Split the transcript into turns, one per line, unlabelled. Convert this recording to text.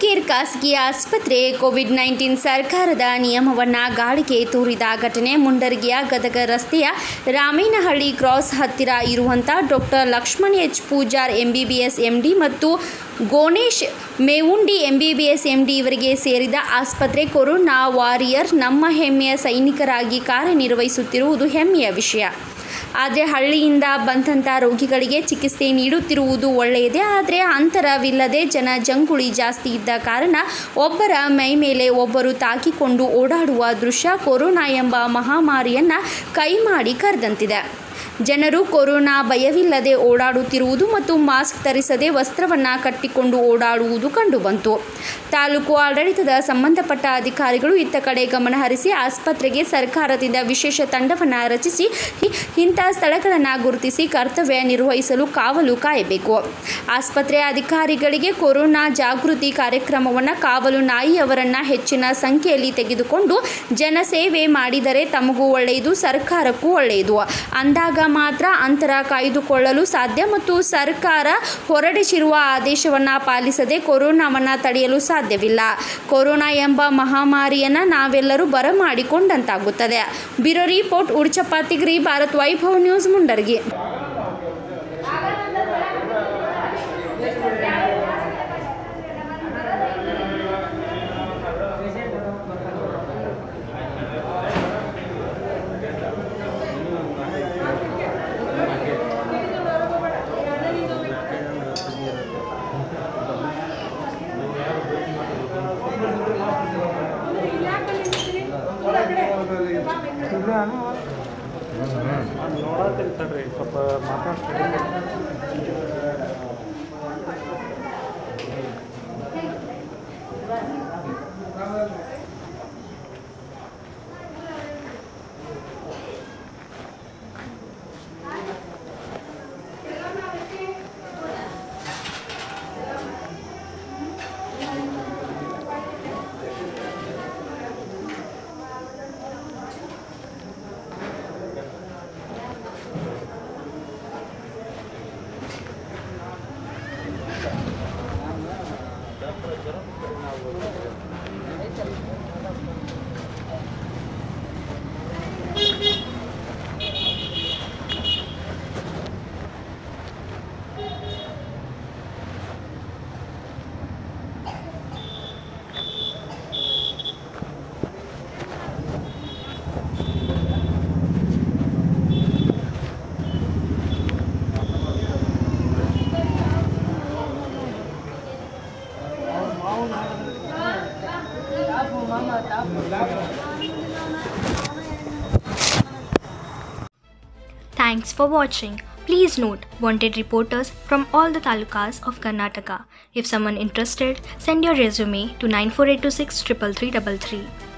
Care ಖಾಸಗಿ ಆಸ್ಪತ್ರೆ Covid nineteen ಸರ್ಕಾರದ ನಿಯಮವನ್ನು ಗಾಳಿಗೆ ತೂರಿದ ಘಟನೆ ಮುಂಡರಗಿಯ ಗದಗ ರಸ್ತೆಯ ರಾಮೇನಹಳ್ಳಿ ಕ್ರಾಸ್ ಹತ್ತಿರ ಇರುವಂಥ doctor Laxman H Pujar MBBS MD ಮತ್ತು ಗೋಣೇಶ್ ಮೇವುಂಡಿ ಎಂಬಿಬಿಎಸ್ ಎಂಡಿ ಇವರಿಗೆ ಸೇರಿದ ಆಸ್ಪತ್ರೆ ಕೊರೋನಾ ವಾರಿಯರ್ ನಮ್ಮ ಹೆಮ್ಮೆಯ ಸೈನಿಕರಾಗಿ ಕಾರ್ಯನಿರ್ವಹಿಸುತ್ತಿರುವುದು ಹೆಮ್ಮೆಯ ವಿಷಯ ಆದರೆ ಹಳ್ಳಿಯಿಂದ ಬಂದಂಥ ರೋಗಿಗಳಿಗೆ ಚಿಕಿತ್ಸೆ ನೀಡುತ್ತಿರುವುದು ಒಳ್ಳೆಯದೇ ಆದರೆ ಅಂತರವಿಲ್ಲದೆ ಜನ ಜಂಗುಳಿ ಜಾಸ್ತಿ ಇದ್ದ ಕಾರಣ ಒಬ್ಬರ ಮೈ ಮೇಲೆ ಒಬ್ಬರು ತಾಕಿಕೊಂಡು ಓಡಾಡುವ ದೃಶ್ಯ ಕೊರೋನಾ ಎಂಬ ಮಹಾಮಾರಿಯನ್ನು ಕೈಮಾಡಿ ಕರೆದಂತಿದೆ ಜನರು ಕೊರೋನಾ ಭಯವಿಲ್ಲದೆ ಓಡಾಡುತ್ತಿರುವುದು ಮತ್ತು ಮಾಸ್ಕ್ ಧರಿಸದೆ ವಸ್ತ್ರವನ್ನು ಕಟ್ಟಿಕೊಂಡು ಓಡಾಡುವುದು ಕಂಡುಬಂತು ತಾಲೂಕು ಆಡಳಿತದ ಸಂಬಂಧಪಟ್ಟ ಅಧಿಕಾರಿಗಳು ಇತ್ತ ಕಡೆ ಗಮನಹರಿಸಿ ಆಸ್ಪತ್ರೆಗೆ ಸರ್ಕಾರದಿಂದ ವಿಶೇಷ ತಂಡವನ್ನು ರಚಿಸಿ ಇಂಥ ಸ್ಥಳಗಳನ್ನು ಗುರುತಿಸಿ ಕರ್ತವ್ಯ ನಿರ್ವಹಿಸಲು ಕಾವಲು ಕಾಯಬೇಕು ಆಸ್ಪತ್ರೆ ಅಧಿಕಾರಿಗಳಿಗೆ ಕೊರೋನಾ ಜಾಗೃತಿ ಕಾರ್ಯಕ್ರಮವನ್ನು ಕಾವಲು ನಾಯಿಯವರನ್ನು ಹೆಚ್ಚಿನ ಸಂಖ್ಯೆಯಲ್ಲಿ ತೆಗೆದುಕೊಂಡು ಜನಸೇವೆ ಮಾಡಿದರೆ ತಮಗೂ ಒಳ್ಳೆಯದು ಸರ್ಕಾರಕ್ಕೂ ಒಳ್ಳೆಯದು ಅಂದಾಗ ಮಾತ್ರ ಅಂತರ ಕಾಯ್ದುಕೊಳ್ಳಲು ಸಾಧ್ಯ ಮತ್ತು ಸರ್ಕಾರ ಹೊರಡಿಸಿರುವ ಆದೇಶವನ್ನು ಪಾಲಿಸದೆ ಕೊರೋನಾವನ್ನು ತಡೆಯಲು ಸಾಧ್ಯವಿಲ್ಲ ಕೊರೋನಾ ಎಂಬ ಮಹಾಮಾರಿಯನ್ನು ನಾವೆಲ್ಲರೂ ಬರಮಾಡಿಕೊಂಡಂತಾಗುತ್ತದೆ ಬ್ಯೂರೋ ರಿಪೋರ್ಟ್ ಉಡ್ಚಪಾತಿಗಿರಿ ಭಾರತ್ ವೈಭವ್ ನ್ಯೂಸ್ ಮುಂಡರ್ಗಿ
ನೋಡತ್ತೀನಿ ತಡ್ರಿ ಸ್ವಲ್ಪ ಮಾತಾಡ್ತೀನಿ
Thanks for watching. Please note wanted reporters from all the talukas of Karnataka. If someone interested, send your resume to 94826 33333.